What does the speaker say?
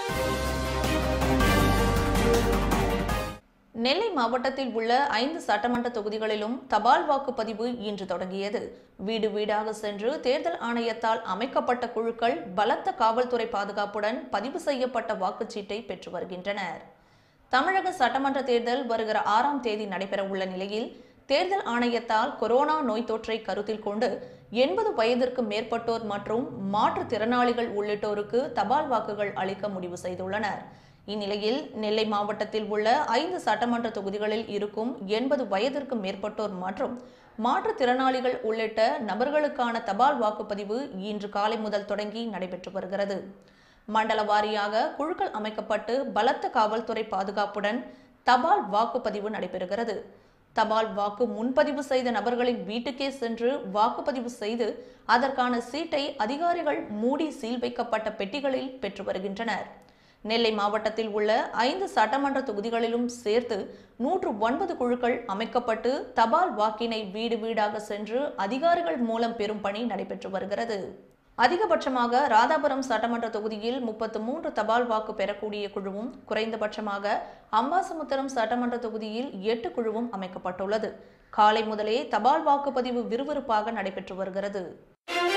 நெல்லை மாவட்டத்தில் உள்ள ஐந்து சட்டமன்ற தொகுதிகளிலும் தபால் வாக்குப்பதிவு இன்று தொடங்கியது வீடு வீடாக சென்று தேர்தல் ஆணையத்தால் அமைக்கப்பட்ட குழுக்கள் பலத்த காவல்துறை பாதுகாப்புடன் பதிவு செய்யப்பட்ட வாக்குச்சீட்டை பெற்று வருகின்றனர் தமிழக சட்டமன்ற தேர்தல் வருகிற ஆறாம் தேதி நடைபெற உள்ள நிலையில் தேர்தல் ஆணையத்தால் கொரோனா நோய் தொற்றை கருத்தில் கொண்டு எண்பது வயதிற்கு மேற்பட்டோர் மற்றும் மாற்றுத்திறனாளிகள் உள்ளிட்டோருக்கு தபால் வாக்குகள் அளிக்க முடிவு செய்துள்ளனர் இந்நிலையில் நெல்லை மாவட்டத்தில் உள்ள ஐந்து சட்டமன்ற தொகுதிகளில் இருக்கும் எண்பது வயதிற்கு மேற்பட்டோர் மற்றும் மாற்றுத்திறனாளிகள் உள்ளிட்ட நபர்களுக்கான தபால் வாக்குப்பதிவு இன்று காலை முதல் தொடங்கி நடைபெற்று வருகிறது மண்டல வாரியாக குழுக்கள் அமைக்கப்பட்டு பலத்த காவல்துறை பாதுகாப்புடன் தபால் வாக்குப்பதிவு நடைபெறுகிறது தபால் வாக்கு முன்பதிவு செய்த நபர்களின் வீட்டுக்கே சென்று வாக்குப்பதிவு செய்து அதற்கான சீட்டை அதிகாரிகள் மூடி சீல் வைக்கப்பட்ட பெட்டிகளில் பெற்று வருகின்றனர் நெல்லை மாவட்டத்தில் உள்ள ஐந்து சட்டமன்ற தொகுதிகளிலும் சேர்த்து நூற்று ஒன்பது குழுக்கள் அமைக்கப்பட்டு தபால் வாக்கினை வீடு வீடாக சென்று அதிகாரிகள் மூலம் பெறும் பணி நடைபெற்று வருகிறது அதிகபட்சமாக ராதாபுரம் சட்டமன்ற தொகுதியில் முப்பத்து மூன்று தபால் வாக்கு பெறக்கூடிய குழுவும் குறைந்தபட்சமாக அம்பாசமுத்திரம் சட்டமன்ற தொகுதியில் எட்டு குழுவும் அமைக்கப்பட்டுள்ளது காலை முதலே தபால் வாக்குப்பதிவு விறுவிறுப்பாக நடைபெற்று வருகிறது